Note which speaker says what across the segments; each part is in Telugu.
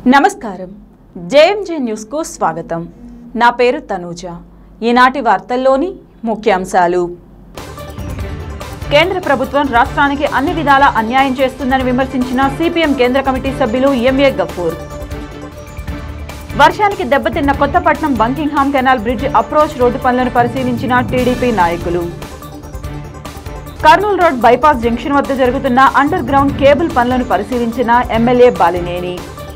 Speaker 1: నమస్కారం జేఎంజే న్యూస్కు స్వాగతం నా పేరు తనూజ ఈనాటి వార్తల్లోని ముఖ్యాంశాలు కేంద్ర ప్రభుత్వం రాష్ట్రానికి అన్ని విధాలా అన్యాయం చేస్తుందని విమర్శించిన సిపిఎం కేంద్ర కమిటీ సభ్యులు ఎంఏ గఫూర్ వర్షానికి దెబ్బతిన్న Kothapatnam Buckingham canal bridge approach road పనులను పరిశీలించిన టీడీపీ నాయకులు కర్నూలు రోడ్ బైపాస్ జంక్షన్ వద్ద జరుగుతున్న అండర్ గ్రౌండ్ కేబుల్ పనులను పరిశీలించిన ఎమ్మెల్యే బాలినేని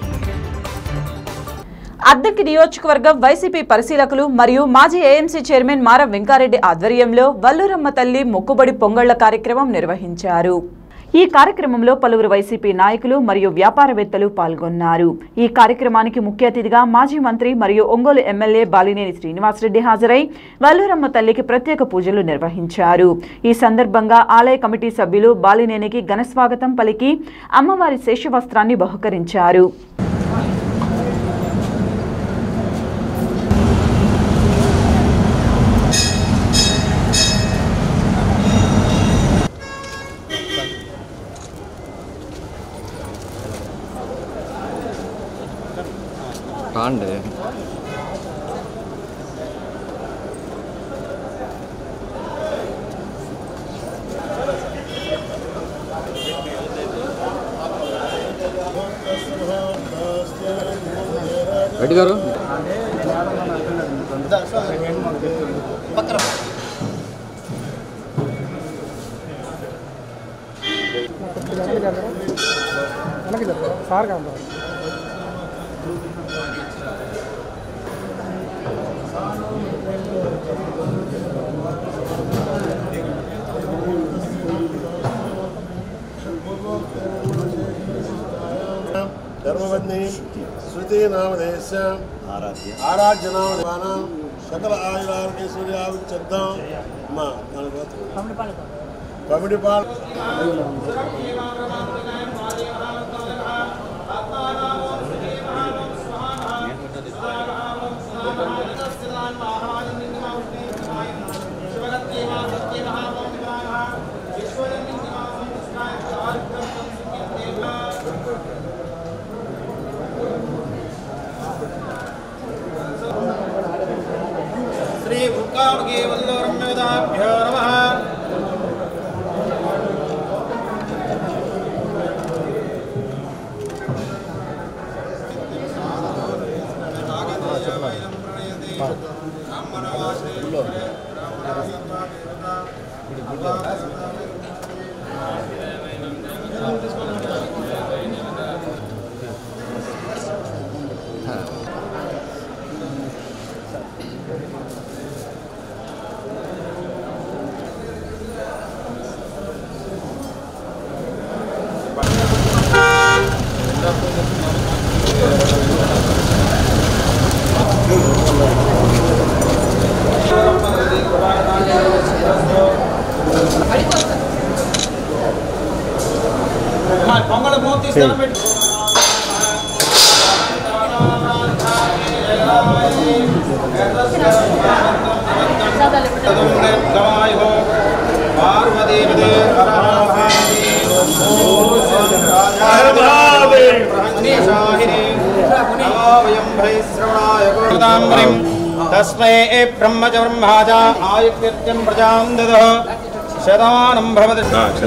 Speaker 1: అద్దెకి నియోజకవర్గం వైసీపీ పరిశీలకులు మరియు మాజీ ఏఎంసీ చైర్మన్ మార వెంకారెడ్డి ఆధ్వర్యంలో వల్లూరమ్మ తల్లి మొక్కుబడి పొంగళ్ల కార్యక్రమం నిర్వహించారు ఈ కార్యక్రమంలో పలువురు వైసీపీ నాయకులు మరియు వ్యాపారవేత్తలు పాల్గొన్నారు ఈ కార్యక్రమానికి ముఖ్య అతిథిగా మాజీ మంత్రి మరియు ఒంగోలు ఎమ్మెల్యే బాలినేని శ్రీనివాసరెడ్డి హాజరై వల్లూరమ్మ తల్లికి ప్రత్యేక పూజలు నిర్వహించారు ఈ సందర్భంగా ఆలయ కమిటీ సభ్యులు బాలినేనికి ఘనస్వాగతం పలికి అమ్మవారి శేషవస్త్రాన్ని బహుకరించారు
Speaker 2: కాండి రెడ్డి గారు
Speaker 3: వెనక్కి చెప్పు సార్ కాదు
Speaker 4: ధర్మవద్ని శృతి నామదేశ ఆరాధ్య నామదేవానాం సకల ఆయురారోగ్య సూర్యావిచ్ఛిద్దాం మా కమిడిపాల్
Speaker 5: శ్రీ ఉక్కాముఖీ వల్లోరమ్యదాభ్యో నమ పొంగళ మూర్తి స్థానం పెట్టి పార్వతీ తస్మై బ్రహ్మ చ బ్రహ్మా చ ఆయుర్నిత్యం ప్రజాం దద శతమానం భవతి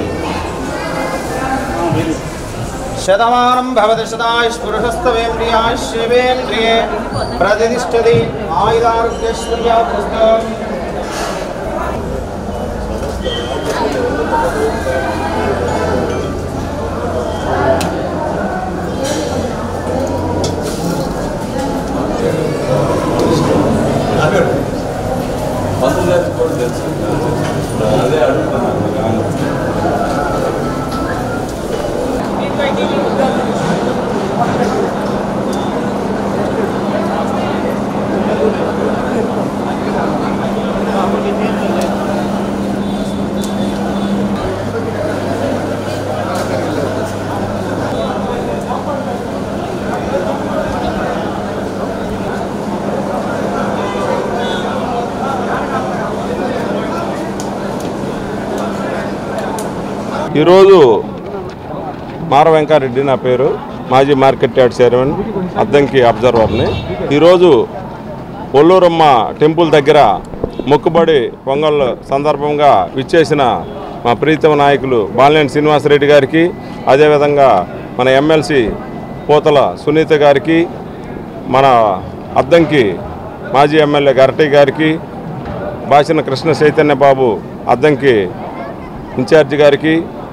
Speaker 5: శతమానం భవతి శతాయుష్పురుషస్తవేంద్రియాశివేంద్రియే ప్రతిష్టతి ఆయుధారోగ్యశ్వర్యాస్త
Speaker 6: ఈరోజు మార వెంకారెడ్డి నా పేరు మాజీ మార్కెట్ యార్డ్ చైర్మన్ అద్దంకి అబ్జర్వర్ని ఈరోజు ఒల్లూరమ్మ టెంపుల్ దగ్గర మొక్కుబడి పొంగల్ సందర్భంగా విచ్చేసిన మా ప్రీతమ నాయకులు బాలినేని శ్రీనివాసరెడ్డి గారికి అదేవిధంగా మన ఎమ్మెల్సీ పోతల సునీత గారికి మన అద్దంకి మాజీ ఎమ్మెల్యే గరటి గారికి భాషన కృష్ణ చైతన్య బాబు అద్దంకి ఇన్ఛార్జి గారికి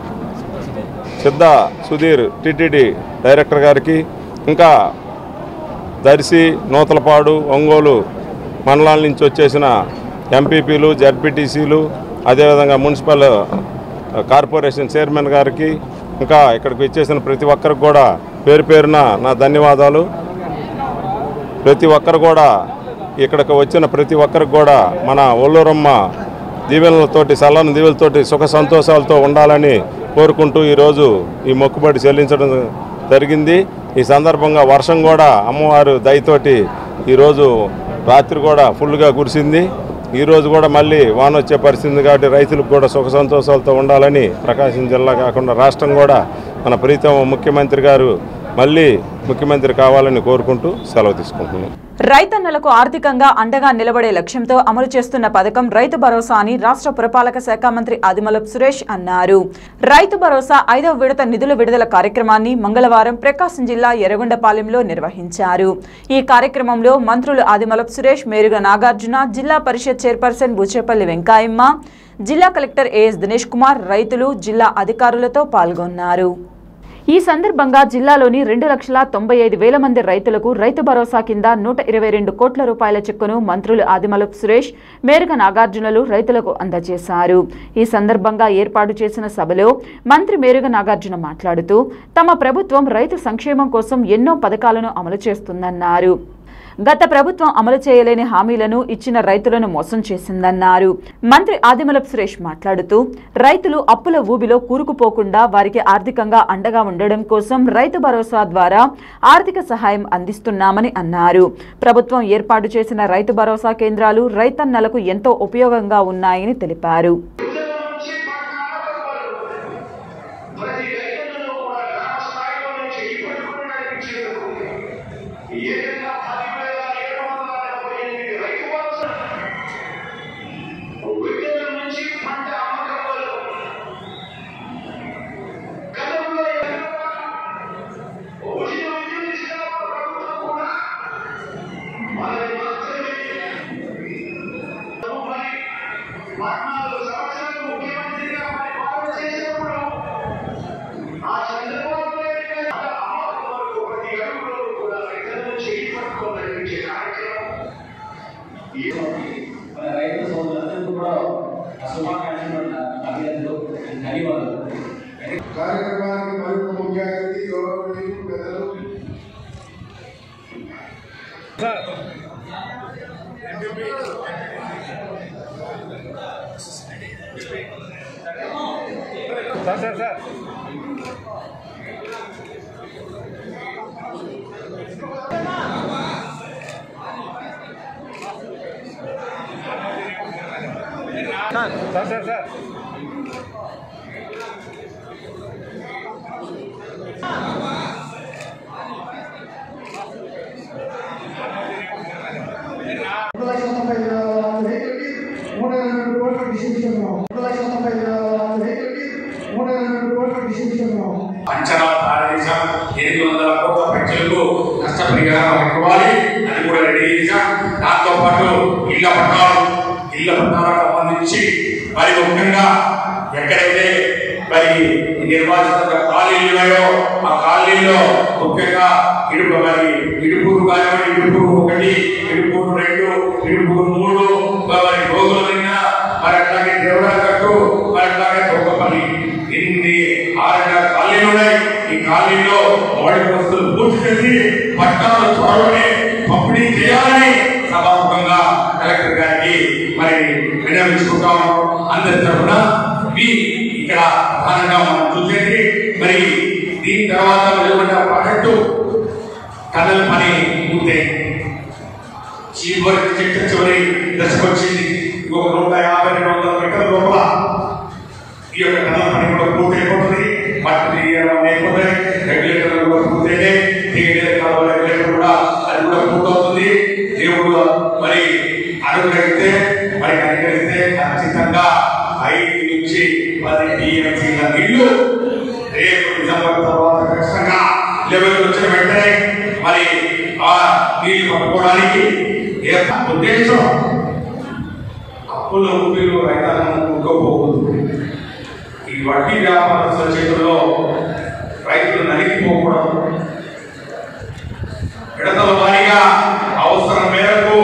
Speaker 6: సిద్ధ సుధీర్ టిటిడి డైరెక్టర్ గారికి ఇంకా దర్శి నూతలపాడు ఒంగోలు మండలాల నుంచి వచ్చేసిన ఎంపీపీలు జడ్పీటీసీలు అదేవిధంగా మున్సిపల్ కార్పొరేషన్ చైర్మన్ గారికి ఇంకా ఇక్కడికి వచ్చేసిన ప్రతి ఒక్కరికి కూడా పేరు పేరున నా ధన్యవాదాలు ప్రతి ఒక్కరు కూడా ఇక్కడికి వచ్చిన ప్రతి ఒక్కరికి కూడా మన ఒల్లూరమ్మ దీవెనలతోటి సల్లని దీవెలతోటి సుఖ సంతోషాలతో ఉండాలని కోరుకుంటూ ఈరోజు ఈ మొక్కుబడి చెల్లించడం జరిగింది ఈ సందర్భంగా వర్షం కూడా అమ్మవారు దయతోటి ఈరోజు రాత్రి కూడా ఫుల్గా కురిసింది ఈరోజు కూడా మళ్ళీ వాన వచ్చే పరిస్థితి ఉంది కాబట్టి రైతులకు కూడా సుఖ సంతోషాలతో ఉండాలని ప్రకాశం జిల్లా కాకుండా రాష్ట్రం కూడా మన ప్రీతమ ముఖ్యమంత్రి గారు మళ్ళీ ముఖ్యమంత్రి కావాలని కోరుకుంటూ సెలవు తీసుకుంటున్నాం
Speaker 1: రైతన్నలకు ఆర్థికంగా అండగా నిలబడే లక్ష్యంతో అమలు చేస్తున్న పథకం రైతు భరోసా అని రాష్ట్ర పురపాలక శాఖ మంత్రి ఆదిమలపు సురేష్ అన్నారు రైతు భరోసా ఐదవ విడత నిధుల విడుదల కార్యక్రమాన్ని మంగళవారం ప్రకాశం జిల్లా ఎర్రగొండపాలెంలో నిర్వహించారు ఈ కార్యక్రమంలో మంత్రులు ఆదిమలపు సురేష్ మేరుగ నాగార్జున జిల్లా పరిషత్ చైర్పర్సన్ బుచ్చేపల్లి వెంకాయమ్మ జిల్లా కలెక్టర్ ఏఎస్ దినేష్ కుమార్ రైతులు జిల్లా అధికారులతో పాల్గొన్నారు ఈ సందర్భంగా జిల్లాలోని రెండు లక్షల తొంభై ఐదు వేల మంది రైతులకు రైతు భరోసా కింద నూట ఇరవై రెండు కోట్ల రూపాయల చెక్కును మంత్రులు ఆదిమలపు సురేష్ మేరుగ నాగార్జునలు రైతులకు అందజేశారు ఈ సందర్భంగా ఏర్పాటు చేసిన సభలో మంత్రి మేరుగ నాగార్జున మాట్లాడుతూ తమ ప్రభుత్వం రైతు సంక్షేమం కోసం ఎన్నో పథకాలను అమలు చేస్తుందన్నారు గత ప్రభుత్వం అమలు చేయలేని హామీలను ఇచ్చిన రైతులను మోసం చేసిందన్నారు మంత్రి ఆదిమలపు సురేష్ మాట్లాడుతూ రైతులు అప్పుల ఊబిలో కూరుకుపోకుండా వారికి ఆర్థికంగా అండగా ఉండడం కోసం రైతు భరోసా ద్వారా ఆర్థిక సహాయం అందిస్తున్నామని అన్నారు ప్రభుత్వం ఏర్పాటు చేసిన రైతు భరోసా కేంద్రాలు రైతన్నలకు ఎంతో ఉపయోగంగా ఉన్నాయని తెలిపారు
Speaker 7: ప్రతి రైతులను కూడా గ్రామ స్థాయిలో నుంచి ఇప్పటికీ నడిపించేందుకు ఏదైనా పదివేల ఏడు వందల డెబ్బై ఎనిమిది రైతు భరోసా విత్తనం నుంచి పంట అమ్మకం వరకు గతంలో ఎన్నడూ ఉచిత విద్యుత్ ఇచ్చిన ప్రభుత్వం కూడా మనది మాత్రమే మరి పద్నాలుగు సంవత్సరాలు ముఖ్యమంత్రిగా పరిపాలన చేసినప్పుడు ఆ చంద్రబాబు నాయుడు గారి అమ్మకం వరకు ప్రతి అడుగులో కూడా రైతులను చేయి పట్టుకొని నడిపించే కార్యక్రమం
Speaker 8: మన రైతు సోదరులందరికీ కూడా శుభాకాంక్షలు అభినందనలు ధన్యవాదాలు
Speaker 4: కార్యక్రమానికి మరొక ముఖ్య అతిథి గౌరవనీయులు పెద్దలు
Speaker 5: sir sir sir sir sir sir
Speaker 3: రెండు లక్షల తొంభై ఐదు వేల రైతులకి నూట ఇరవై రెండు కోట్లు డిస్ట్రిబ్యూషన్ రెండు లక్షల తొంభై ఐదు వేల రైతులకి నూట ఇరవై రెండు కోట్లు డిస్ట్రిబ్యూషన్
Speaker 7: అంచనా ప్రారంభించాం ఎనిమిది వందల కోట్ల ప్రజలకు నష్టపరిహారం ఇవ్వాలి అది కూడా రెడీ చేశాం దాంతో పాటు ఇళ్ల పట్టాలు ఇళ్ల పట్టాలకు సంబంధించి మరి ముఖ్యంగా ఎక్కడైతే మరి నిర్వాసిత కాలనీలు ఉన్నాయో ఆ కాలనీలో ముఖ్యంగా ఇడుపు మరి ఇడుపూరు కానివ్వండి ఇడుపూరు ఒకటి ఇడుపూరు రెండు ఇడుపూరు మూడు మరి రోజుల మరి అట్లాగే దేవరాకట్టు మరి అట్లాగే తోకపల్లి ఇన్ని ఆరున్నర కాలనీలు ఉన్నాయి ఈ కాలనీలో మౌలిక వస్తువులు పూర్తి చేసి పట్టణాలు త్వరలోనే పంపిణీ చేయాలని సభాముఖంగా కలెక్టర్ గారికి మరి విన్నవించుకుంటా ఉన్నాం అందరి తరఫున మీ ఇక్కడ ప్రధానంగా మనం చూసేది మరి దీని తర్వాత వెలువడ్డ ప్రాజెక్టు కథల పని పూర్తయింది చివరి చిట్ట చివరి దశకొచ్చింది ఇంకొక నూట యాభై రెండు వందల మీటర్ల లోపల ఈ యొక్క కథల పని కూడా పూర్తయిపోతుంది మట్టి తీయడం అయిపోతుంది రెగ్యులేటర్లు కూడా పూర్తయినాయి లెవెల్ వచ్చిన వెంటనే మరి ఆ నీళ్లు పట్టుకోవడానికి ఏ ఉద్దేశం అప్పులు ఊపిలు రైతాంగం ముగ్గపోకూడదు ఈ వడ్డీ వ్యాపారస్తుల చేతుల్లో రైతులు నలిగిపోకూడదు విడతల వారీగా అవసరం మేరకు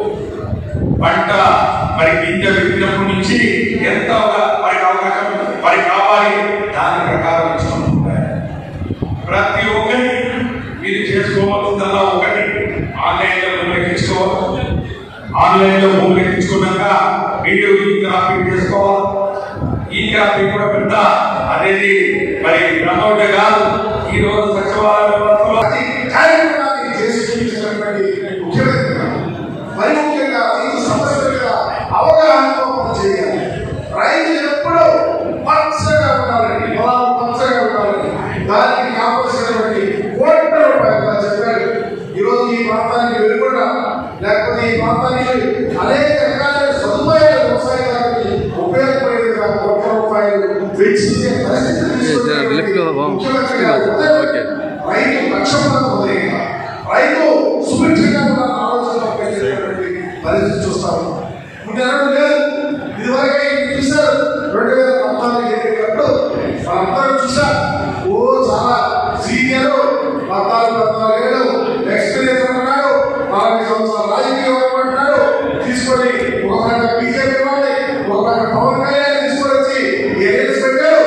Speaker 7: పంట మరి గింజ విత్తినప్పటి నుంచి ఎంత ఒక- వారికి అవకాశం వారికి కావాలి దాని ప్రకారం ఇచ్చుకుంటున్నారు ప్రతి ఒక్కరి మీరు చేసుకోవాల్సిందల్లా ఒకటి ఆన్లైన్ లో భూమి ఎక్కించుకోవాలి ఆన్లైన్ లో భూమి ఎక్కించుకున్నాక వీడియో ఈ గ్రాఫిక్ చేసుకోవాలి ఈ గ్రాఫిక్ కూడా పెద్ద అనేది మరి బ్రహ్మవుడే కాదు ఈ రోజు సచివాలయ వ్యవస్థలో
Speaker 4: ప్రతి కార్యక్రమాన్ని చేసి చూపించినటువంటి ముఖ్యమంత్రి గారు. మరి ముఖ్యంగా రైతు సమస్యల మీద అవగాహనతో పనిచేయాలి రైతు ఎప్పుడూ పచ్చగా ఉండాలండి పొలాలు పచ్చగా ఉండాలండి దానికి కావలసినటువంటి కోట్ల రూపాయలు చెప్పారు ఈరోజు ఈ ప్రాంతానికి వెలుగుండా లేకపోతే ఈ ప్రాంతానికి అనేక రకాల సదుపాయాలు వ్యవసాయదారునికి ఉపయోగపడే విధంగా కోట్ల రూపాయలు వెచ్చించే పరిస్థితి తీసుకొచ్చినటువంటి
Speaker 2: లెఫ్ట్ లో, ఓ,
Speaker 4: ముఖ్యమంత్రి గారు
Speaker 2: ఓకే.
Speaker 4: రైతు లక్ష్యంగా ఉదయంగా రైతు సుభిక్షంగా ఉన్న ఆలోచన పెట్టేటటువంటి పరిస్థితి చూస్తాము ముందు లేదు ఇదివరకే చూశారు రెండు వేల పద్నాలుగు ఎన్నికలప్పుడు మనందరం చూసాం ఓ చాలా సీనియర్ పద్నాలుగు పద్నాలుగు ఏళ్ళు ఎక్స్పీరియన్స్ అంటున్నాడు నలభై సంవత్సరాల రాజకీయం అంటున్నాడు తీసుకొని ఒక పక్క బీజేపీ వాళ్ళని ఒక పక్క పవన్ కళ్యాణ్ తీసుకొని వచ్చి ఏరియల్స్ పెట్టాడు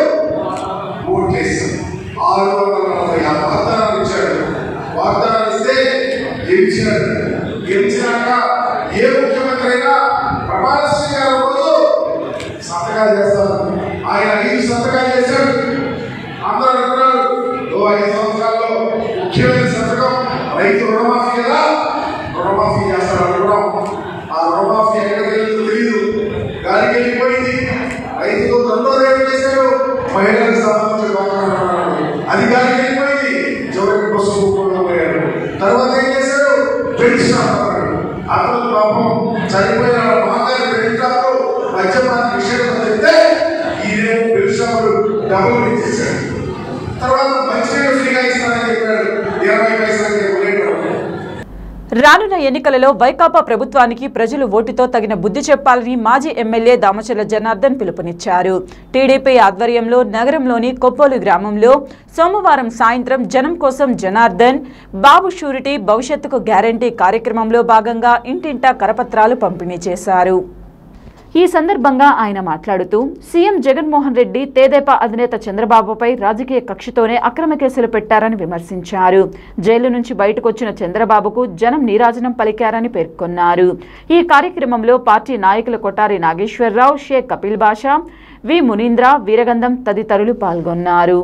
Speaker 4: ఓటేసి ఆరు వందల నలభై ఆరు వాగ్దానాలు ఇచ్చాడు వాగ్దానాలు ఇస్తే గెలిచాడు గెలిచినాక ఏ ముఖ్యమంత్రి అయినా ప్రమాణ స్వీకారం రోజు సంతకాలు చేస్తారు ఆయన ఐదు సంతకాలు చేశాడు అందరూ అనుకున్నారు ఓ ఐదు సంవత్సరాల్లో ముఖ్యమైన సంతకం రైతు రుణమాఫీ కదా రుణమాఫీ చేస్తారు అనుకున్నాం ఆ రుణమాఫీ ఎక్కడికి వెళ్ళిందో తెలియదు గాలికి వెళ్ళిపోయింది రైతులు రెండోది ఏం చేశారు మహిళలకు సంబంధించిన వాగ్దానాలు అది గాలికి వెళ్ళిపోయింది చివరికి బస్సు ఊపుకుంటూ పోయారు తర్వాత ఏం చేశారు పెన్షన్ అన్నారు అతను పాపం చనిపోయిన వాళ్ళ మామగారు పెన్షన్లు మద్యపాన నిషేధం చెప్తే ఈయనేమో పెన్షన్లు డబ్బులు ఇచ్చేశాడు తర్వాత మంచినీళ్ళు ఫ్రీగా ఇస్తానని చెప్పాడు ఇరవై పైసలకి రేటు
Speaker 1: రానున్న ఎన్నికలలో వైకాపా ప్రభుత్వానికి ప్రజలు ఓటుతో తగిన బుద్ధి చెప్పాలని మాజీ ఎమ్మెల్యే దామచర్ల జనార్దన్ పిలుపునిచ్చారు టీడీపీ ఆధ్వర్యంలో నగరంలోని కొప్పోలు గ్రామంలో సోమవారం సాయంత్రం జనం కోసం జనార్దన్ బాబు షూరిటీ భవిష్యత్తుకు గ్యారంటీ కార్యక్రమంలో భాగంగా ఇంటింటా కరపత్రాలు పంపిణీ చేశారు ఈ సందర్భంగా ఆయన మాట్లాడుతూ సీఎం జగన్మోహన్ రెడ్డి తేదేపా అధినేత చంద్రబాబుపై రాజకీయ కక్షతోనే అక్రమ కేసులు పెట్టారని విమర్శించారు జైలు నుంచి బయటకొచ్చిన చంద్రబాబుకు జనం నీరాజనం పలికారని పేర్కొన్నారు ఈ కార్యక్రమంలో పార్టీ నాయకులు కొటారి నాగేశ్వరరావు షేక్ కపిల్ బాషా వి మునీంద్ర వీరగంధం తదితరులు పాల్గొన్నారు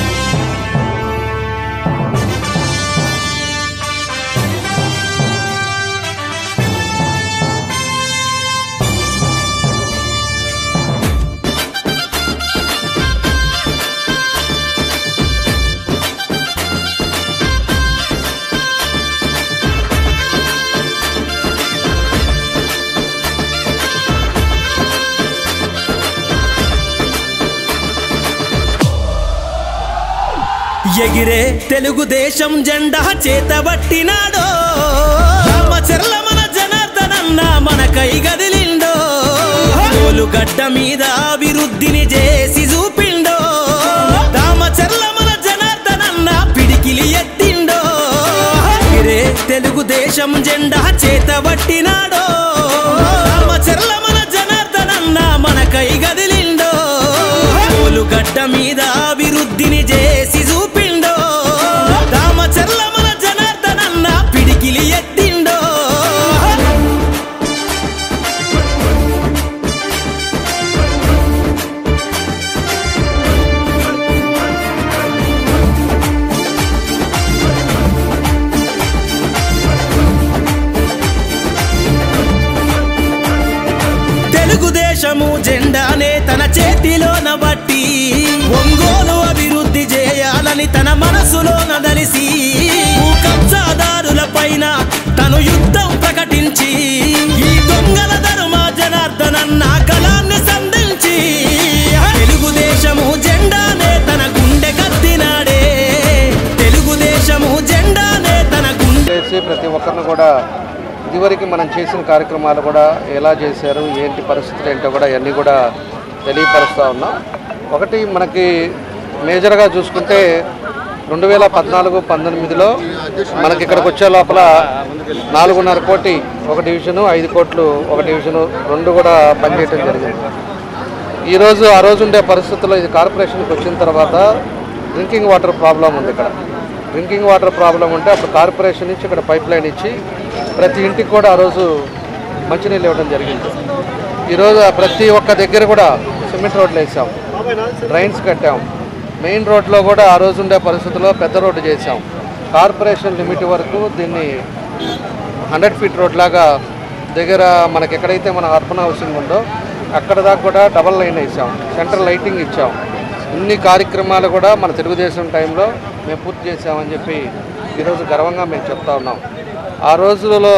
Speaker 9: ఎగిరే తెలుగుదేశం జెండా చేతబట్టినాడో రామచర్ల మన జనార్దనన్న మన కై గదిలిండో గడ్డ మీద అభివృద్ధిని చేసి చూపిండో రామచర్ల మన జనార్దనన్న పిడికిలి ఎత్తిండో ఎగిరే తెలుగుదేశం జెండా చేతబట్టినాడో రామచర్ల మన జనార్దనన్న మన కై గదిలిండో గడ్డ మీద అభివృద్ధిని చేసి చూపిండో రామచర్ల మన జనార్దనన్న పిడికిలి ఎత్తిండో తెలుగుదేశము జెండానే తన చేతిలోన బట్టి ఒంగోలు అభివృద్ధి చేయాలని తన మనసులోన దలిసి కబ్జాదారుల పైన తను యుద్ధం ప్రకటించి ఈ దొంగల ధర్మ జనార్దనన్న కళాన్ని సంధించి తెలుగుదేశము జెండానే తన గుండె కత్తినాడే తెలుగుదేశ
Speaker 10: వచ్చి ప్రతి ఒక్కరిని కూడా ఇదివరకు మనం చేసిన కార్యక్రమాలు కూడా ఎలా చేశారు ఏంటి పరిస్థితులు ఏంటో కూడా ఇవన్నీ కూడా తెలియపరుస్తూ ఉన్నాం ఒకటి మనకి మేజర్గా చూసుకుంటే రెండు వేల పద్నాలుగు పంతొమ్మిదిలో మనకి ఇక్కడికి వచ్చే లోపల నాలుగున్నర కోటి ఒక డివిజను ఐదు కోట్లు ఒక డివిజను రెండు కూడా పనిచేయడం జరిగింది ఈరోజు ఆ రోజు ఉండే పరిస్థితుల్లో ఇది కార్పొరేషన్కి వచ్చిన తర్వాత డ్రింకింగ్ వాటర్ ప్రాబ్లం ఉంది ఇక్కడ డ్రింకింగ్ వాటర్ ప్రాబ్లం ఉంటే అప్పుడు కార్పొరేషన్ నుంచి ఇక్కడ పైప్ లైన్ ఇచ్చి ప్రతి ఇంటికి కూడా ఆ రోజు మంచినీళ్ళు ఇవ్వడం జరిగింది ఈరోజు ఆ ప్రతి ఒక్క దగ్గర కూడా సిమెంట్ రోడ్లు వేసాం డ్రైన్స్ కట్టాం మెయిన్ రోడ్లో కూడా ఆ రోజు ఉండే పరిస్థితుల్లో పెద్ద రోడ్డు చేసాం కార్పొరేషన్ లిమిట్ వరకు దీన్ని హండ్రెడ్ ఫీట్ రోడ్ లాగా దగ్గర మనకి ఎక్కడైతే మన అర్బన్ హౌసింగ్ ఉందో అక్కడ దాకా కూడా డబల్ లైన్ వేసాం సెంట్రల్ లైటింగ్ ఇచ్చాం ఇన్ని కార్యక్రమాలు కూడా మన తెలుగుదేశం టైంలో మేము పూర్తి చేసామని చెప్పి ఈరోజు గర్వంగా మేము చెప్తా ఉన్నాం ఆ రోజులలో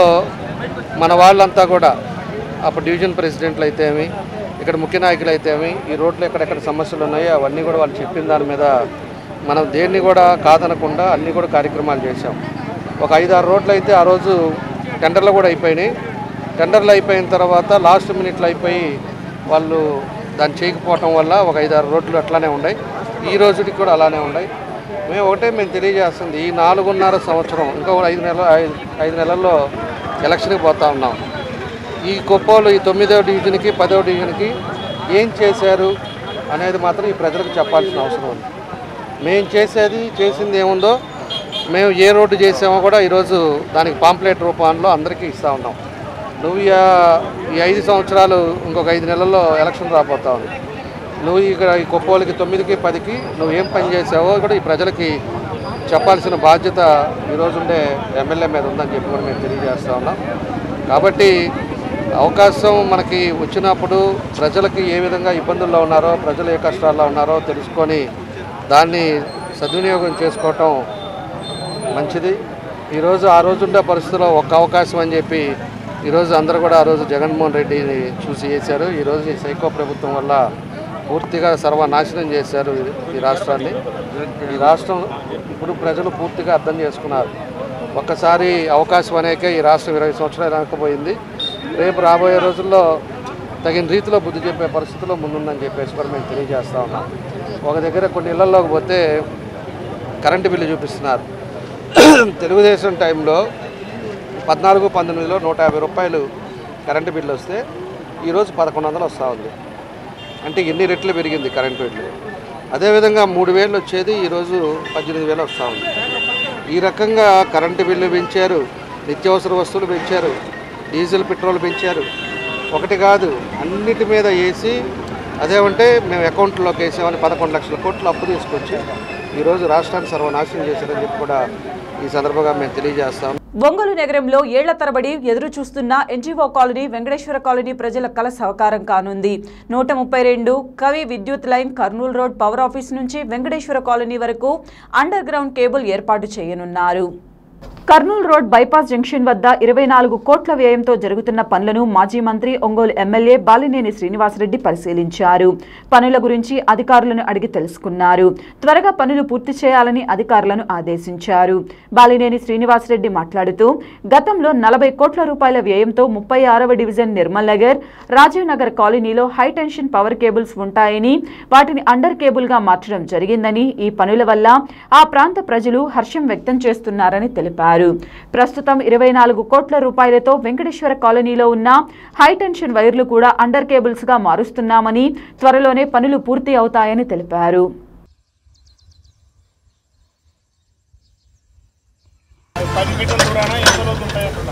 Speaker 10: మన వాళ్ళంతా కూడా అప్పుడు డివిజన్ ప్రెసిడెంట్లు అయితేమి ఇక్కడ ముఖ్య నాయకులు అయితేమి ఈ రోడ్లు ఎక్కడెక్కడ సమస్యలు ఉన్నాయో అవన్నీ కూడా వాళ్ళు చెప్పిన దాని మీద మనం దేన్ని కూడా కాదనకుండా అన్నీ కూడా కార్యక్రమాలు చేశాం ఒక ఐదు ఆరు రోడ్లు అయితే ఆ రోజు టెండర్లు కూడా అయిపోయినాయి టెండర్లు అయిపోయిన తర్వాత లాస్ట్ మినిట్లో అయిపోయి వాళ్ళు దాన్ని చేయకపోవటం వల్ల ఒక ఐదు ఆరు రోడ్లు అట్లానే ఉన్నాయి ఈ రోజుకి కూడా అలానే ఉన్నాయి మేము ఒకటే మేము తెలియజేస్తుంది ఈ నాలుగున్నర సంవత్సరం ఇంకా ఒక ఐదు నెలల ఐదు ఐదు నెలల్లో ఎలక్షన్కి పోతా ఉన్నాం ఈ కుప్పలు ఈ తొమ్మిదవ డివిజన్కి పదవ డివిజన్కి ఏం చేశారు అనేది మాత్రం ఈ ప్రజలకు చెప్పాల్సిన అవసరం ఉంది మేము చేసేది చేసింది ఏముందో మేము ఏ రోడ్డు చేసామో కూడా ఈరోజు దానికి పాంప్లెట్ రూపంలో అందరికీ ఇస్తూ ఉన్నాం నువ్వు ఈ ఈ ఐదు సంవత్సరాలు ఇంకొక ఐదు నెలల్లో ఎలక్షన్ రాబోతా ఉంది నువ్వు ఇక్కడ ఈ కుప్పోలకి తొమ్మిదికి పదికి నువ్వు ఏం పని చేసావో కూడా ఈ ప్రజలకి చెప్పాల్సిన బాధ్యత ఈరోజు ఉండే ఎమ్మెల్యే మీద ఉందని చెప్పి కూడా మేము తెలియజేస్తా ఉన్నాం కాబట్టి అవకాశం మనకి వచ్చినప్పుడు ప్రజలకి ఏ విధంగా ఇబ్బందుల్లో ఉన్నారో ప్రజలు ఏ కష్టాల్లో ఉన్నారో తెలుసుకొని దాన్ని సద్వినియోగం చేసుకోవటం మంచిది ఈరోజు ఆ రోజు ఉండే పరిస్థితుల్లో ఒక అవకాశం అని చెప్పి ఈరోజు అందరూ కూడా ఆ రోజు జగన్మోహన్ రెడ్డిని చూసి చేశారు ఈరోజు ఈ సైకో ప్రభుత్వం వల్ల పూర్తిగా సర్వనాశనం చేశారు ఈ- ఈ రాష్ట్రాన్ని ఈ రాష్ట్రం ఇప్పుడు ప్రజలు పూర్తిగా అర్థం చేసుకున్నారు ఒక్కసారి అవకాశం అనేకే ఈ రాష్ట్రం ఇరవై సంవత్సరాలు వెనకపోయింది రేపు రాబోయే రోజుల్లో తగిన రీతిలో బుద్ధి చెప్పే పరిస్థితిలో ముందుందని చెప్పేసి కూడా మేము తెలియజేస్తా ఉన్నాం ఒక దగ్గర కొన్ని ఇళ్లలోకి పోతే కరెంటు బిల్లు చూపిస్తున్నారు తెలుగుదేశం టైంలో పద్నాలుగు పంతొమ్మిదిలో నూట యాభై రూపాయలు కరెంటు బిల్లు వస్తే ఈరోజు పదకొండు వందలు వస్తూ ఉంది అంటే ఎన్ని రెట్లు పెరిగింది కరెంటు బిల్లు అదేవిధంగా మూడు వేలు వచ్చేది ఈరోజు పద్దెనిమిది వేలు వస్తూ ఉంది ఈ రకంగా కరెంటు బిల్లు పెంచారు నిత్యావసర వస్తువులు పెంచారు డీజిల్ పెట్రోల్ పెంచారు ఒకటి కాదు అన్నిటి మీద వేసి అదేమంటే మేము అకౌంట్లోకి వేసామని పదకొండు లక్షల కోట్లు అప్పు తీసుకొచ్చి ఈరోజు రాష్ట్రాన్ని సర్వనాశనం చేశారని చెప్పి కూడా ఈ సందర్భంగా మేము తెలియజేస్తాం
Speaker 1: ఒంగోలు నగరంలో ఏళ్ల తరబడి ఎదురు చూస్తున్న ఎన్జీఓ కాలనీ వెంకటేశ్వర కాలనీ ప్రజల కల సహకారం కానుంది నూట ముప్పై రెండు కవి విద్యుత్ line Kurnool road power office నుంచి వెంకటేశ్వర కాలనీ వరకు అండర్ గ్రౌండ్ కేబుల్ ఏర్పాటు చేయనున్నారు కర్నూలు రోడ్ బైపాస్ జంక్షన్ వద్ద ఇరవై నాలుగు కోట్ల వ్యయంతో జరుగుతున్న పనులను మాజీ మంత్రి ఒంగోలు ఎమ్మెల్యే బాలినేని శ్రీనివాసరెడ్డి పరిశీలించారు పనుల గురించి అధికారులను అడిగి తెలుసుకున్నారు త్వరగా పనులు పూర్తి చేయాలని అధికారులను ఆదేశించారు బాలినేని శ్రీనివాసరెడ్డి మాట్లాడుతూ గతంలో నలభై కోట్ల రూపాయల వ్యయంతో ముప్పై ఆరవ డివిజన్ నిర్మల్ నగర్ రాజీవ్ నగర్ కాలనీలో హై టెన్షన్ పవర్ కేబుల్స్ ఉంటాయని వాటిని అండర్ కేబుల్ గా మార్చడం జరిగిందని ఈ పనుల వల్ల ఆ ప్రాంత ప్రజలు హర్షం వ్యక్తం చేస్తున్నారని తెలిపారు ప్రస్తుతం ఇరవై నాలుగు కోట్ల రూపాయలతో వెంకటేశ్వర కాలనీలో ఉన్న హై టెన్షన్ వైర్లు కూడా అండర్ కేబుల్స్ గా మారుస్తున్నామని త్వరలోనే పనులు పూర్తి అవుతాయని తెలిపారు
Speaker 11: పది మీటర్ల దూరాన ఎంత లోతు ఉంటాయి అంటున్నా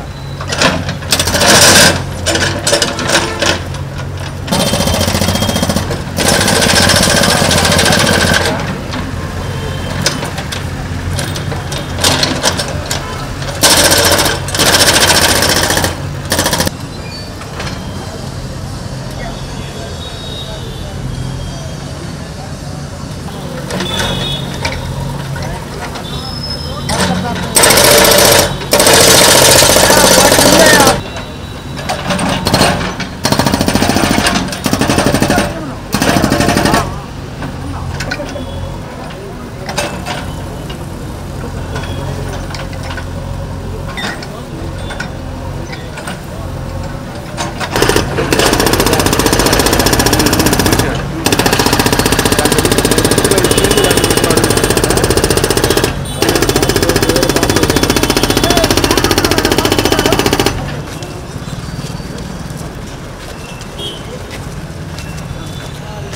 Speaker 12: Thank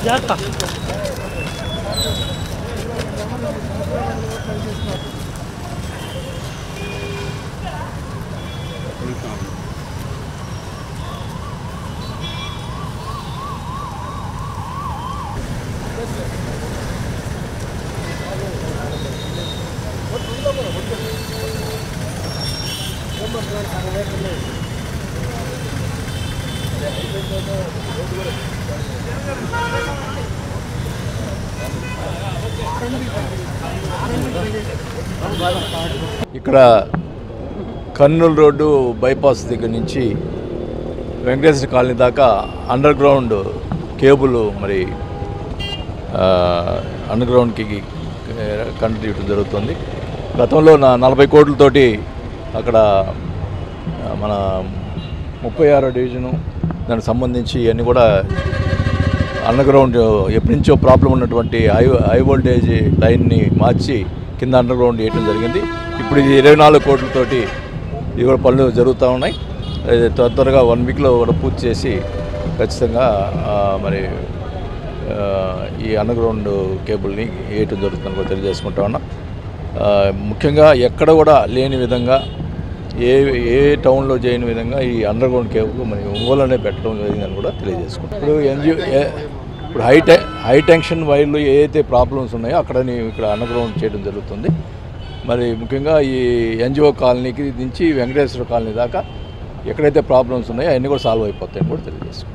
Speaker 12: ఇక్కడ కర్నూలు రోడ్డు బైపాస్ దగ్గర నుంచి వెంకటేశ్వర కాలనీ దాకా అండర్ గ్రౌండ్ కేబుల్ మరి ఆ, అండర్ గ్రౌండ్కి కండక్ట్ చేయడం జరుగుతుంది గతంలో నా నలభై కోట్లతోటి అక్కడ ఆ, మన ముప్పై ఆరో డివిజను దానికి సంబంధించి అన్నీ కూడా అండర్ గ్రౌండ్ ఎప్పటి నుంచో ప్రాబ్లం ఉన్నటువంటి హై హై వోల్టేజ్ లైన్ని మార్చి కింద అండర్ గ్రౌండ్ వేయడం జరిగింది ఇప్పుడు ఇది ఇరవై నాలుగు కోట్లతోటి ఇవి కూడా పనులు జరుగుతూ ఉన్నాయి అది త్వర త్వరగా వన్ వీక్లో కూడా పూర్తి చేసి ఖచ్చితంగా ఆ, మరి ఆ, ఈ అండర్ గ్రౌండ్ కేబుల్ని వేయటం జరుగుతుందని కూడా తెలియజేసుకుంటా ఉన్నా ఆ, ముఖ్యంగా ఎక్కడ కూడా లేని విధంగా ఏ ఏ టౌన్లో చేయని విధంగా ఈ అండర్ గ్రౌండ్ కేబుల్ మరి ఒంగోలులోనే పెట్టడం జరిగిందని కూడా తెలియజేసుకుంటాం ఇప్పుడు ఎన్జిఓ ఇప్పుడు హై టె హై టెన్షన్ వైర్లు ఏ అయితే ప్రాబ్లమ్స్ ఉన్నాయో అక్కడ నీ- ఇక్కడ అండర్ గ్రౌండ్ చేయడం జరుగుతుంది మరి ముఖ్యంగా ఈ ఎన్జిఓ కాలనీకి దించి వెంకటేశ్వర కాలనీ దాకా ఎక్కడైతే ప్రాబ్లమ్స్ ఉన్నాయో అవన్నీ కూడా సాల్వ్ అయిపోతాయని కూడా తెలియజేసుకుంటాం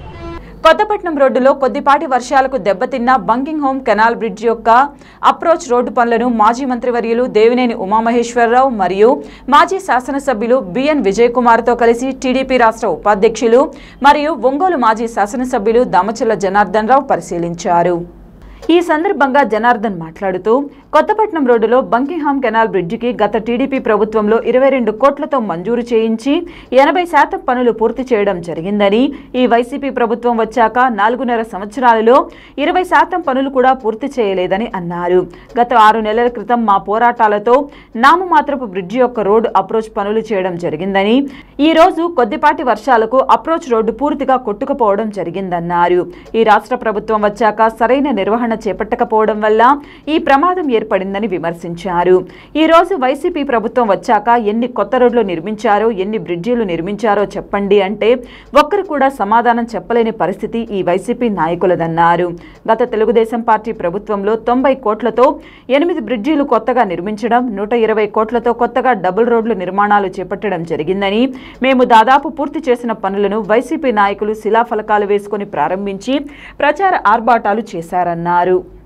Speaker 1: కొత్తపట్నం రోడ్డులో కొద్దిపాటి వర్షాలకు దెబ్బతిన్న బంకింగ్ హోమ్ కెనాల్ బ్రిడ్జ్ యొక్క అప్రోచ్ రోడ్డు పనులను మాజీ మంత్రివర్యులు దేవినేని ఉమామహేశ్వరరావు మరియు మాజీ శాసనసభ్యులు బిఎన్ విజయ్ కుమార్తో కలిసి టీడీపీ రాష్ట్ర ఉపాధ్యక్షులు మరియు ఒంగోలు మాజీ శాసనసభ్యులు దామచల్ల జనార్దన్ రావు పరిశీలించారు ఈ సందర్భంగా జనార్దన్ మాట్లాడుతూ కొత్తపట్నం రోడ్డులో బంకింగ్హామ్ కెనాల్ బ్రిడ్జికి గత టీడీపీ ప్రభుత్వంలో ఇరవై రెండు కోట్లతో మంజూరు చేయించి ఎనభై శాతం పనులు పూర్తి చేయడం జరిగిందని ఈ వైసీపీ ప్రభుత్వం వచ్చాక నాలుగున్నర సంవత్సరాలలో ఇరవై శాతం పనులు కూడా పూర్తి చేయలేదని అన్నారు గత ఆరు నెలల క్రితం మా పోరాటాలతో నామమాత్రపు బ్రిడ్జి యొక్క రోడ్డు అప్రోచ్ పనులు చేయడం జరిగిందని ఈ రోజు కొద్దిపాటి వర్షాలకు అప్రోచ్ రోడ్డు పూర్తిగా కొట్టుకుపోవడం జరిగిందన్నారు ఈ రాష్ట్ర ప్రభుత్వం వచ్చాక సరైన నిర్వహణ చేపట్టకపోవడం వల్ల ఈ ప్రమాదం ఏర్పడిందని విమర్శించారు ఈ రోజు వైసీపీ ప్రభుత్వం వచ్చాక ఎన్ని కొత్త రోడ్లు నిర్మించారో ఎన్ని బ్రిడ్జీలు నిర్మించారో చెప్పండి అంటే ఒక్కరు కూడా సమాధానం చెప్పలేని పరిస్థితి ఈ వైసీపీ నాయకులదన్నారు గత తెలుగుదేశం పార్టీ ప్రభుత్వంలో తొంభై కోట్లతో ఎనిమిది బ్రిడ్జీలు కొత్తగా నిర్మించడం నూట ఇరవై కోట్లతో కొత్తగా డబుల్ రోడ్లు నిర్మాణాలు చేపట్టడం జరిగిందని మేము దాదాపు పూర్తి చేసిన పనులను వైసీపీ నాయకులు శిలాఫలకాలు వేసుకొని ప్రారంభించి ప్రచార ఆర్భాటాలు చేశారన్నారు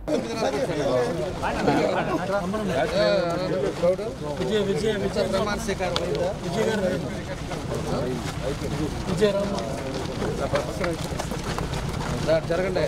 Speaker 10: జరగండి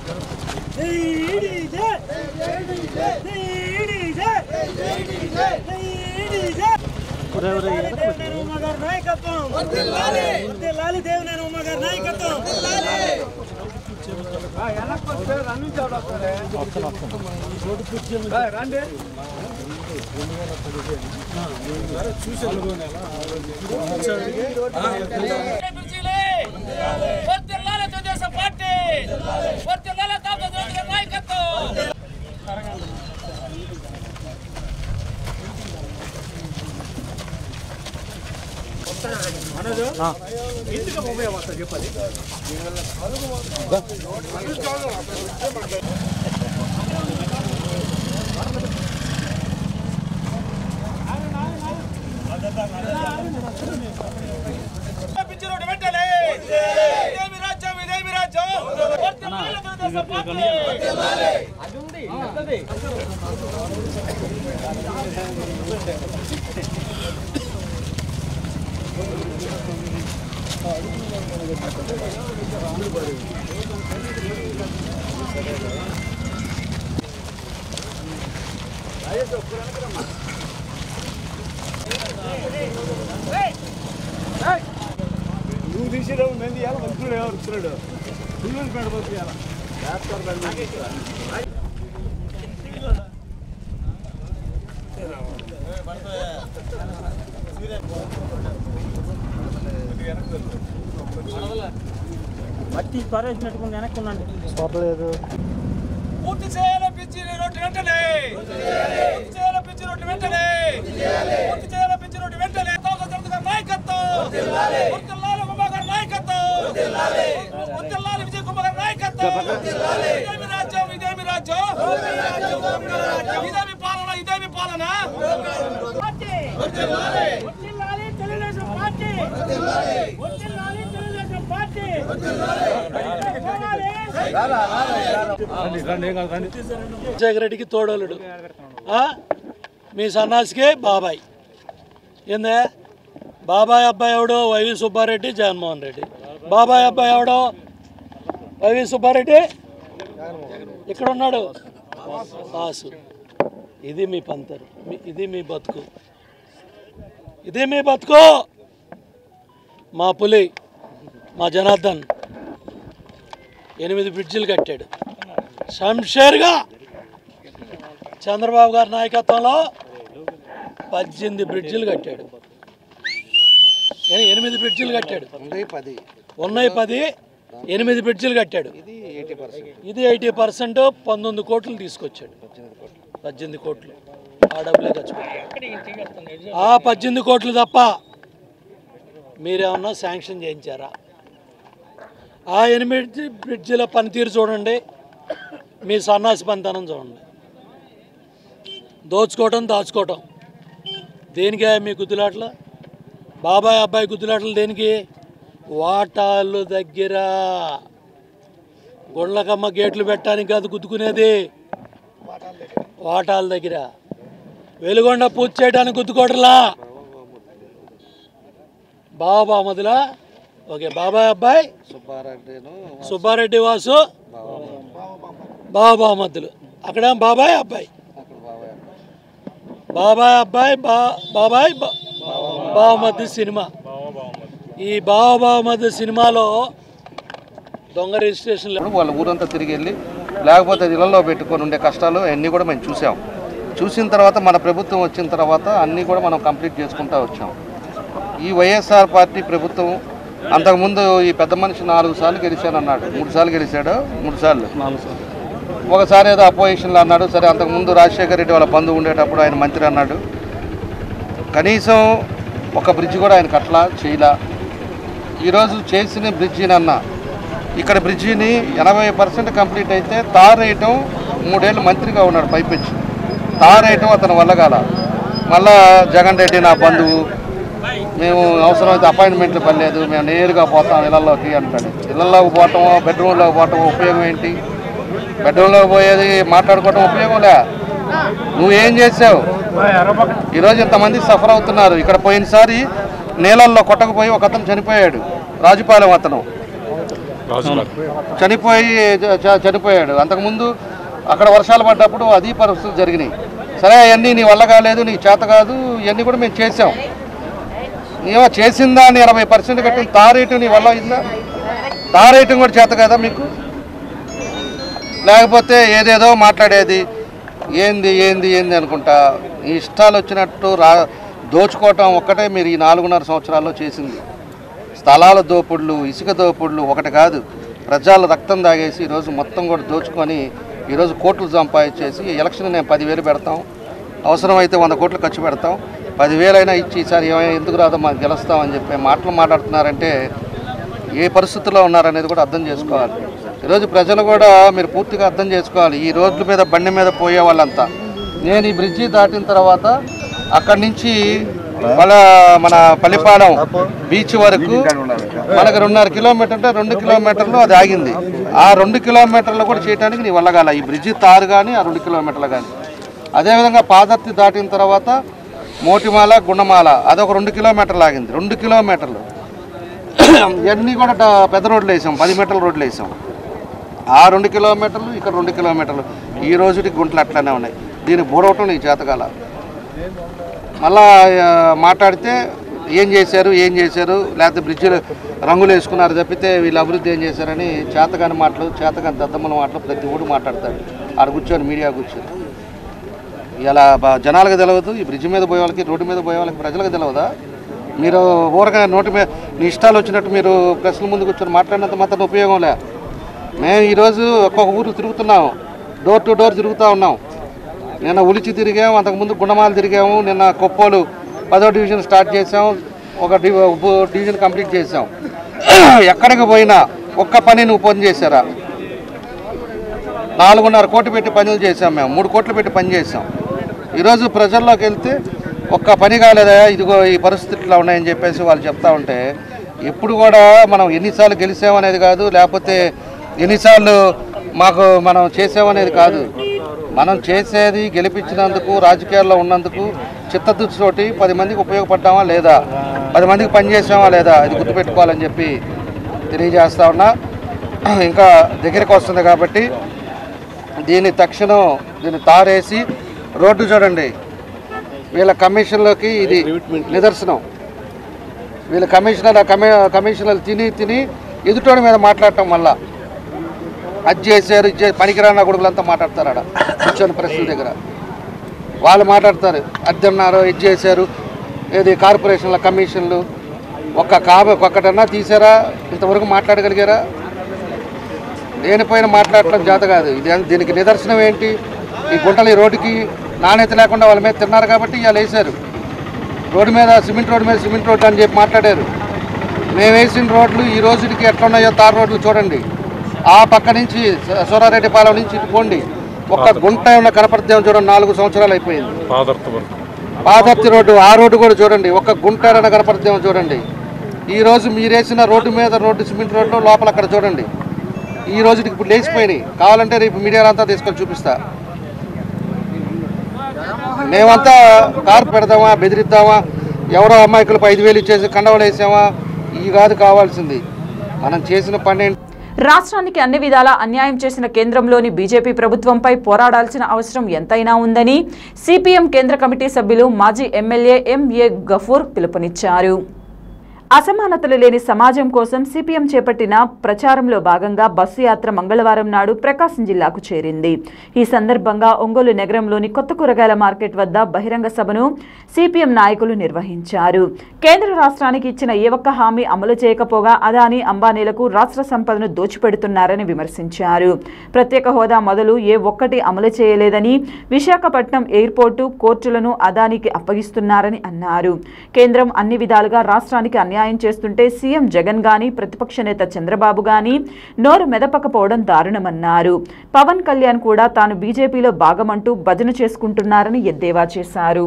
Speaker 11: నువ్వు తీసేటప్పుడు మేము తీయాలి మంత్రులు ఎవరు ఇస్తున్నాడు నువ్వు పెడబోతు తీయాలి
Speaker 13: మట్టి పరేసినట్టుకుని వెనక్కి ఉండండి
Speaker 3: చూడలేదు
Speaker 11: పూర్తి చేయాలి పిచ్చి రోడ్డు వెంటనే పూర్తి చేయాలి పిచ్చి రోడ్డు వెంటనే పూర్తి చేయాలి పిచ్చి రోడ్డు వెంటనే తోక గారి నాయకత్వం వర్ధిల్లాలి కుమార్ గారి నాయకత్వం వర్ధిల్లాలి విజయ్ కుమార్ గారి నాయకత్వం ఇదేమి రాజ్యం ఇదేమి రాజ్యం ఇదేమి పాలన ఇదేమి పాలన వర్ధిల్లాలి
Speaker 13: తెలుగుదేశం పార్టీ వర్ధిల్లాలి తెలుగుదేశం పార్టీ
Speaker 14: రాజశేఖర రెడ్డికి తోడోలుడు ఆ? మీ సన్నాసికి బాబాయ్ ఏందే బాబాయ్ అబ్బాయి ఎవడో వైవి సుబ్బారెడ్డి జగన్మోహన్ రెడ్డి బాబాయ్ అబ్బాయి ఎవడో వైవి సుబ్బారెడ్డి ఇక్కడ ఉన్నాడు వాసు ఇది మీ పంతరు మీ- ఇది మీ బతుకు ఇది మీ బతుకు మా పులి మా జనార్దన్ ఎనిమిది బ్రిడ్జిలు కట్టాడు శంషేర్గా చంద్రబాబు గారి నాయకత్వంలో పద్దెనిమిది బ్రిడ్జిలు కట్టాడు ఏ- ఎనిమిది బ్రిడ్జిలు కట్టాడు
Speaker 10: పది
Speaker 14: ఉన్నాయి పది ఎనిమిది బ్రిడ్జిలు కట్టాడు
Speaker 10: ఎయిటీ పర్సెంట్
Speaker 14: ఇది ఎయిటీ పర్సెంట్ పంతొమ్మిది కోట్లు తీసుకొచ్చాడు పద్దెనిమిది కోట్లు ఆ డబ్బులే ఖర్చు పెట్టాడు ఆ పద్దెనిమిది కోట్లు తప్ప మీరేమన్నా శాంక్షన్ చేయించారా ఆ ఎనిమిది బ్రిడ్జిల పనితీరు చూడండి మీ సన్నాసి పనితనం చూడండి దోచుకోవటం దాచుకోవటం దేనికే మీ గుద్దులాటలు బాబాయ్ అబ్బాయి గుద్దులాటలు దేనికి వాటాలు దగ్గర గుండ్లకమ్మ గేట్లు పెట్టడానికి కాదు గుద్దుకునేది వాటాల దగ్గర వెలుగొండ పూజ చేయడానికి గుద్దుకోవట్లా బాబా మధులా ఓకే బాబాయ్ అబ్బాయి
Speaker 10: సుబ్బారెడ్డిను
Speaker 14: సుబ్బారెడ్డి వాసు బాబా మధ్యలు అక్కడ బాబాయ్ అబ్బాయి బాబాయ్ అబ్బాయి బా బాబాయ్ బా- బావమద్ది సినిమా ఈ బావ బావమద్ది సినిమాలో దొంగ రిజిస్ట్రేషన్
Speaker 10: ఇప్పుడు వాళ్ళ ఊరంతా తిరిగి వెళ్ళి లేకపోతే ఇళ్లలో పెట్టుకొని ఉండే కష్టాలు అన్నీ కూడా మేము చూసాం చూసిన తర్వాత మన ప్రభుత్వం వచ్చిన తర్వాత అన్నీ కూడా మనం కంప్లీట్ చేసుకుంటూ వచ్చాం ఈ వైఎస్ఆర్ పార్టీ ప్రభుత్వం అంతకుముందు ఈ పెద్ద మనిషి నాలుగు సార్లు గెలిచాను అన్నాడు మూడు సార్లు గెలిచాడు మూడు సార్లు ఒకసారి ఏదో అపోజిషన్లో అన్నాడు సరే అంతకుముందు రాజశేఖర రెడ్డి వాళ్ళ బంధువు ఉండేటప్పుడు ఆయన మంత్రి అన్నాడు కనీసం ఒక బ్రిడ్జ్ కూడా ఆయన కట్లా చేయలా ఈరోజు చేసిన బ్రిడ్జినన్నా ఇక్కడ బ్రిడ్జిని ఎనభై పర్సెంట్ కంప్లీట్ అయితే తార్ వేయటం మూడేళ్ళు మంత్రిగా ఉన్నాడు పైపెచ్చి తార్ వేయటం అతని వల్ల కాల మళ్ళా జగన్ రెడ్డి నా బంధువు మేము అవసరమైతే అపాయింట్మెంట్లు పర్లేదు మేము నేరుగా పోతాం ఇళ్లలోకి అంటాడు ఇళ్లలోకి పోవటమో బెడ్రూమ్లోకి పోవటం ఉపయోగం ఏంటి బెడ్రూమ్లోకి పోయేది మాట్లాడుకోవటం ఉపయోగంలే నువ్వేం చేసావు ఈరోజు ఇంతమంది సఫర్ అవుతున్నారు ఇక్కడ పోయినసారి నీళ్ళల్లో కొట్టకపోయి ఒక అతను చనిపోయాడు రాజుపాలెం అతను చనిపోయి చ- చ- చనిపోయాడు అంతకుముందు అక్కడ వర్షాలు పడ్డప్పుడు అది పరిస్థితులు జరిగినాయి సరే అవన్నీ నీ వల్ల కాలేదు నీకు చేత కాదు ఇవన్నీ కూడా మేము చేసాం ఏమో చేసిందా అని ఇరవై పర్సెంట్ కట్టిన తారేయటం నీ వల్ల అయిందా తారేయటం కూడా చేత కదా మీకు లేకపోతే ఏదేదో మాట్లాడేది ఏంది ఏంది ఏంది అనుకుంటా ఈ ఇష్టాలు వచ్చినట్టు రా దోచుకోవటం ఒక్కటే మీరు ఈ నాలుగున్నర సంవత్సరాల్లో చేసింది స్థలాల దోపుళ్ళు ఇసుక దోపుళ్ళు ఒకటి కాదు ప్రజల రక్తం తాగేసి ఈరోజు మొత్తం కూడా దోచుకొని ఈరోజు కోట్లు సంపాదించేసి ఎలక్షన్ నేను పదివేలు పెడతాం అవసరమైతే వంద కోట్లు ఖర్చు పెడతాం పదివేలైనా ఇచ్చి ఈసారి ఏమైనా ఎందుకు రాదో మాకు గెలుస్తామని చెప్పి మాటలు మాట్లాడుతున్నారంటే ఏ పరిస్థితుల్లో ఉన్నారనేది కూడా అర్థం చేసుకోవాలి ఈరోజు ప్రజలు కూడా మీరు పూర్తిగా అర్థం చేసుకోవాలి ఈ రోడ్ల మీద బండి మీద పోయే వాళ్ళంతా నేను ఈ బ్రిడ్జి దాటిన తర్వాత అక్కడి నుంచి మన మన పల్లిపాలెం బీచ్ వరకు మనకు రెండున్నర కిలోమీటర్ అంటే రెండు కిలోమీటర్లు అది ఆగింది ఆ రెండు కిలోమీటర్లు కూడా చేయడానికి నీ వల్ల ఈ బ్రిడ్జి తారు కానీ ఆ రెండు కిలోమీటర్లు కానీ అదేవిధంగా పాదర్తి దాటిన తర్వాత మోటిమాల గుండమాల అదొక రెండు కిలోమీటర్లు ఆగింది రెండు కిలోమీటర్లు ఇవన్నీ కూడా డ- పెద్ద రోడ్లు వేసాం పది మీటర్ల రోడ్లు వేసాం ఆ రెండు కిలోమీటర్లు ఇక్కడ రెండు కిలోమీటర్లు ఈ రోజుకి గుంటలు అట్లనే ఉన్నాయి దీన్ని బూడవటం నీకు చేతకాల మళ్ళా ఆ, మాట్లాడితే ఏం చేశారు ఏం చేశారు లేకపోతే బ్రిడ్జిలు రంగులు వేసుకున్నారు తప్పితే వీళ్ళు అభివృద్ధి ఏం చేశారని చేతకాని మాటలు చేతకాని దద్దమ్మల మాటలు ప్రతి ఊడు మాట్లాడతాడు ఆడ కూర్చొని మీడియా కూర్చొని ఇలా బ- జనాలకు తెలియదు ఈ బ్రిడ్జ్ మీద పోయే వాళ్ళకి రోడ్డు మీద పోయే వాళ్ళకి ప్రజలకు తెలియదా మీరు ఊరగా నోటి మీద మీ ఇష్టాలు వచ్చినట్టు మీరు ప్రశ్నల ముందు కూర్చొని మాట్లాడినంత మాత్రం ఉపయోగం లే మేము ఈరోజు ఒక్కొక్క ఊరు తిరుగుతున్నాం డోర్ టు డోర్ తిరుగుతూ ఉన్నాం నిన్న ఉలిచి తిరిగాము అంతకుముందు గుణమాలు తిరిగాము నిన్న కొప్పోలు పదో డివిజన్ స్టార్ట్ చేసాం ఒక డి ఉప డివిజన్ కంప్లీట్ చేసాం ఎక్కడికి పోయినా ఒక్క పని నువ్వు పని చేశారా నాలుగున్నర కోటి పెట్టి పనులు చేసాం మేము మూడు కోట్లు పెట్టి పని చేసాం ఈరోజు ప్రజల్లోకి వెళ్తే ఒక్క పని కాలేదా ఇదిగో ఈ పరిస్థితులు ఇట్లా ఉన్నాయని చెప్పేసి వాళ్ళు చెప్తా ఉంటే ఎప్పుడు కూడా మనం ఎన్నిసార్లు గెలిచామనేది కాదు లేకపోతే ఎన్నిసార్లు మాకు మనం చేసామనేది కాదు మనం చేసేది గెలిపించినందుకు రాజకీయాల్లో ఉన్నందుకు చిత్తశుద్ధితోటి పది మందికి ఉపయోగపడ్డామా లేదా పది మందికి పని చేసామా లేదా ఇది గుర్తుపెట్టుకోవాలని చెప్పి తెలియజేస్తా ఉన్నా ఇంకా దగ్గరికి వస్తుంది కాబట్టి దీన్ని తక్షణం దీన్ని తారేసి రోడ్డు చూడండి వీళ్ళ కమిషన్లోకి ఇది నిదర్శనం వీళ్ళ కమిషనర్ కమి కమిషనర్లు తిని తిని ఎదుటోడి మీద మాట్లాడటం వల్ల అది చేశారు ఇది చేశారు, పనికిరాని కొడుకులంతా మాట్లాడతారు ఆడ కూర్చొని ప్రశ్నల దగ్గర వాళ్ళు మాట్లాడతారు అది అన్నారు ఇది చేశారు ఏది కార్పొరేషన్ల కమిషన్లు ఒక్క కామె ఒక్కటన్నా తీసారా ఇంతవరకు మాట్లాడగలిగారా దేనిపైన మాట్లాడటం చేత కాదు ఇది దీనికి నిదర్శనం ఏంటి ఈ గుంటలు ఈ రోడ్డుకి నాణ్యత లేకుండా వాళ్ళ మీద తిన్నారు కాబట్టి ఇవాళ వేశారు రోడ్డు మీద సిమెంట్ రోడ్డు మీద సిమెంట్ రోడ్డు అని చెప్పి మాట్లాడారు మేము వేసిన రోడ్లు ఈ రోజుకి ఎట్లా ఉన్నాయో తార్ రోడ్లు చూడండి ఆ పక్క నుంచి స- సూరారెడ్డిపాలెం నుంచి ఇటు పోండి ఒక్క గుంట ఉన్న కనపడతాం చూడండి నాలుగు సంవత్సరాలు అయిపోయింది పాదర్తి రోడ్డు ఆ రోడ్డు కూడా చూడండి ఒక్క గుంటారన కనపడతామో చూడండి ఈ రోజు మీరేసిన రోడ్డు మీద రోడ్డు సిమెంట్ రోడ్డు లోపల అక్కడ చూడండి ఈ రోజుకి ఇప్పుడు లేచిపోయినాయి కావాలంటే రేపు మీడియా అంతా తీసుకొని చూపిస్తా మేమంతా కారు పెడదామా బెదిరిద్దామా ఎవరో అమ్మాయికులకు ఐదు వేలు ఇచ్చేసి కండవలు వేసామా ఈ కాదు కావాల్సింది మనం చేసిన పని ఏంటి
Speaker 1: రాష్ట్రానికి అన్ని విధాలా అన్యాయం చేసిన కేంద్రంలోని బీజేపీ ప్రభుత్వంపై పోరాడాల్సిన అవసరం ఎంతైనా ఉందని సిపిఎం కేంద్ర కమిటీ సభ్యులు మాజీ ఎమ్మెల్యే ఎంఏ గఫూర్ పిలుపునిచ్చారు అసమానతలు లేని సమాజం కోసం సిపిఎం చేపట్టిన ప్రచారంలో భాగంగా బస్సు యాత్ర మంగళవారం నాడు ప్రకాశం జిల్లాకు చేరింది ఈ సందర్భంగా ఒంగోలు నగరంలోని కొత్త కూరగాయల మార్కెట్ వద్ద బహిరంగ సభను సిపిఎం నాయకులు నిర్వహించారు కేంద్ర రాష్ట్రానికి ఇచ్చిన ఏ ఒక్క హామీ అమలు చేయకపోగా అదానీ అంబానీలకు రాష్ట్ర సంపదను దోచిపెడుతున్నారని విమర్శించారు ప్రత్యేక హోదా మొదలు ఏ ఒక్కటి అమలు చేయలేదని విశాఖపట్నం ఎయిర్పోర్టు కోర్టులను అదానికి అప్పగిస్తున్నారని అన్నారు కేంద్రం అన్ని విధాలుగా రాష్ట్రానికి అన్యాయం చేస్తుంటే సీఎం జగన్ గాని ప్రతిపక్ష నేత చంద్రబాబు గాని నోరు మెదపకపోవడం దారుణమన్నారు పవన్ కళ్యాణ్ కూడా తాను బీజేపీలో భాగమంటూ భజన చేసుకుంటున్నారని ఎద్దేవా చేశారు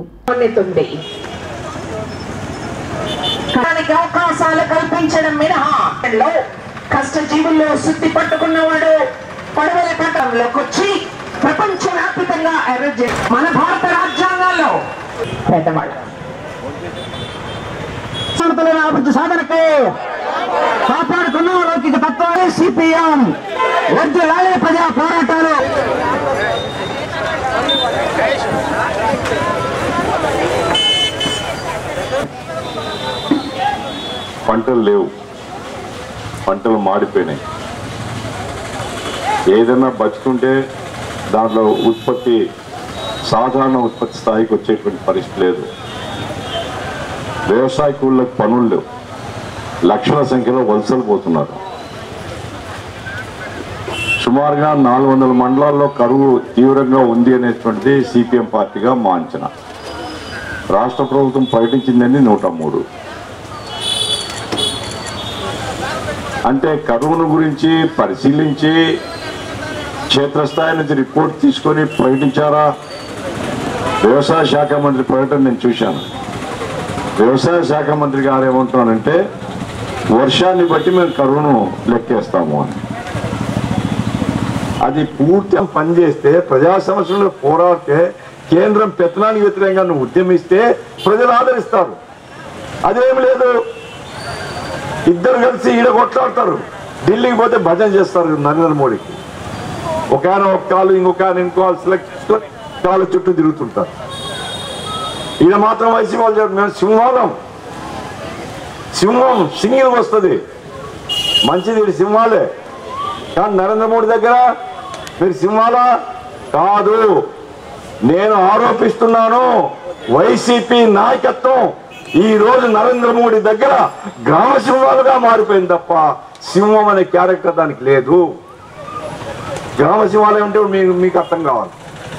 Speaker 15: దానికి అవకాశాలు కల్పించడం మినహా లో కష్టజీవుల్లో శుద్ధి పట్టుకున్నవాడు పడవల పట్టణంలోకి వచ్చి ప్రపంచవ్యాప్తంగా అరెస్ట్ చేసి మన భారత రాజ్యాంగాల్లో పెద్దవాళ్ళు
Speaker 3: అభివృద్ధి సాధనకు కాపాడుకున్న లౌకిక తత్వాలే సిపిఎం వద్దు లాలే ప్రజా పోరాటాలు
Speaker 16: పంటలు లేవు పంటలు మాడిపోయినాయి ఏదైనా బతుకుంటే దాంట్లో ఉత్పత్తి సాధారణ ఉత్పత్తి స్థాయికి వచ్చేటువంటి పరిస్థితి లేదు వ్యవసాయ కూలీలకు పనులు లేవు లక్షల సంఖ్యలో వలసలు పోతున్నారు సుమారుగా నాలుగు వందల మండలాల్లో కరువు తీవ్రంగా ఉంది అనేటువంటిది సిపిఎం పార్టీగా మా అంచనా రాష్ట్ర ప్రభుత్వం ప్రకటించిందని నూట మూడు అంటే కరువును గురించి పరిశీలించి క్షేత్రస్థాయి నుంచి రిపోర్ట్ తీసుకొని ప్రకటించారా వ్యవసాయ శాఖ మంత్రి ప్రకటన నేను చూశాను వ్యవసాయ శాఖ మంత్రి గారు ఏమంటున్నారంటే వర్షాన్ని బట్టి మేము కరువును లెక్కేస్తాము అని అది పూర్తిగా పనిచేస్తే ప్రజా సమస్యలను పోరాడితే కేంద్రం పెత్తనానికి వ్యతిరేకంగా నువ్వు ఉద్యమిస్తే ప్రజలు ఆదరిస్తారు అదేం లేదు ఇద్దరు కలిసి ఈడ కొట్లాడతారు ఢిల్లీకి పోతే భజన చేస్తారు నరేంద్ర మోడీకి ఒక ఆయన ఒక కాలు ఇంకొక ఆయన ఇంకో కాలు సెలెక్ట్ చేసుకొని కాలు చుట్టూ తిరుగుతుంటారు ఈయన మాత్రం వైసీపీ వాళ్ళు చెప్పారు, మేము సింహాలం సింహం సింగిల్ వస్తుంది మంచిది ఇది సింహాలే కానీ నరేంద్ర మోడీ దగ్గర మీరు సింహాలా కాదు నేను ఆరోపిస్తున్నాను వైసీపీ నాయకత్వం ఈ రోజు నరేంద్ర మోడీ దగ్గర గ్రామ సింహాలుగా మారిపోయింది తప్ప సింహం అనే క్యారెక్టర్ దానికి లేదు గ్రామ సింహాలు అంటే మీకు మీకు అర్థం కావాలి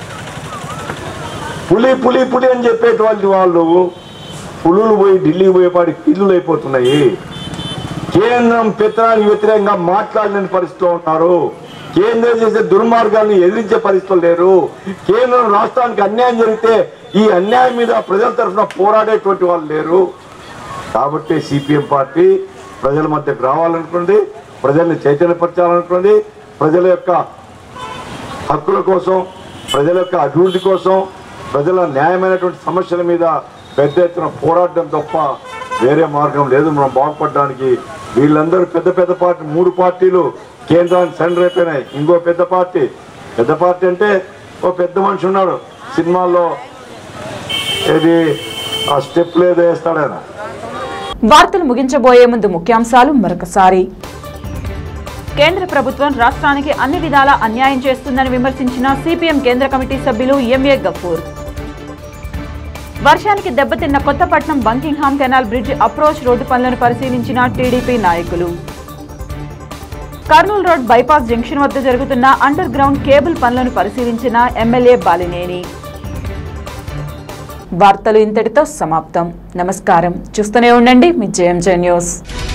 Speaker 16: పులి పులి పులి అని చెప్పేటువంటి వాళ్ళు పులులు పోయి ఢిల్లీకి పోయేపాటి పిల్లులు అయిపోతున్నాయి కేంద్రం పెత్తనానికి వ్యతిరేకంగా మాట్లాడలేని పరిస్థితిలో ఉన్నారు కేంద్రం చేసే దుర్మార్గాన్ని ఎదిరించే పరిస్థితులు లేరు కేంద్రం రాష్ట్రానికి అన్యాయం జరిగితే ఈ అన్యాయం మీద ప్రజల తరఫున పోరాడేటువంటి వాళ్ళు లేరు కాబట్టి సిపిఎం పార్టీ ప్రజల మధ్యకు రావాలనుకుంది ప్రజల్ని చైతన్యపరచాలనుకుంది ప్రజల యొక్క హక్కుల కోసం ప్రజల యొక్క అభివృద్ధి కోసం ప్రజల న్యాయమైనటువంటి సమస్యల మీద పెద్ద ఎత్తున పోరాడడం తప్ప వేరే మార్గం లేదు మనం బాగుపడడానికి వీళ్ళందరూ పెద్ద పెద్ద పార్టీ మూడు పార్టీలు కేంద్రానికి సెంటర్ అయిపోయినాయి ఇంకో పెద్ద పార్టీ పెద్ద పార్టీ అంటే ఓ పెద్ద మనిషి ఉన్నాడు సినిమాల్లో ఏది ఆ స్టెప్లు ఏదో వేస్తాడైనా
Speaker 1: వార్తలు ముగించబోయే ముందు ముఖ్యాంశాలు మరొకసారి కేంద్ర ప్రభుత్వం రాష్ట్రానికి అన్ని విధాలా అన్యాయం చేస్తుందని విమర్శించిన సిపిఎం కేంద్ర కమిటీ సభ్యులు ఎంఏ గఫూర్ వర్షానికి దెబ్బతిన్న Kothapatnam Buckingham canal bridge approach road పనులను పరిశీలించిన టీడీపీ నాయకులు కర్నూలు రోడ్ బైపాస్ జంక్షన్ వద్ద జరుగుతున్న అండర్ గ్రౌండ్ కేబుల్ పనులను పరిశీలించిన ఎమ్మెల్యే బాలినేని వార్తలు ఇంతటితో సమాప్తం నమస్కారం చూస్తూనే ఉండండి మీ జేఎంజే న్యూస్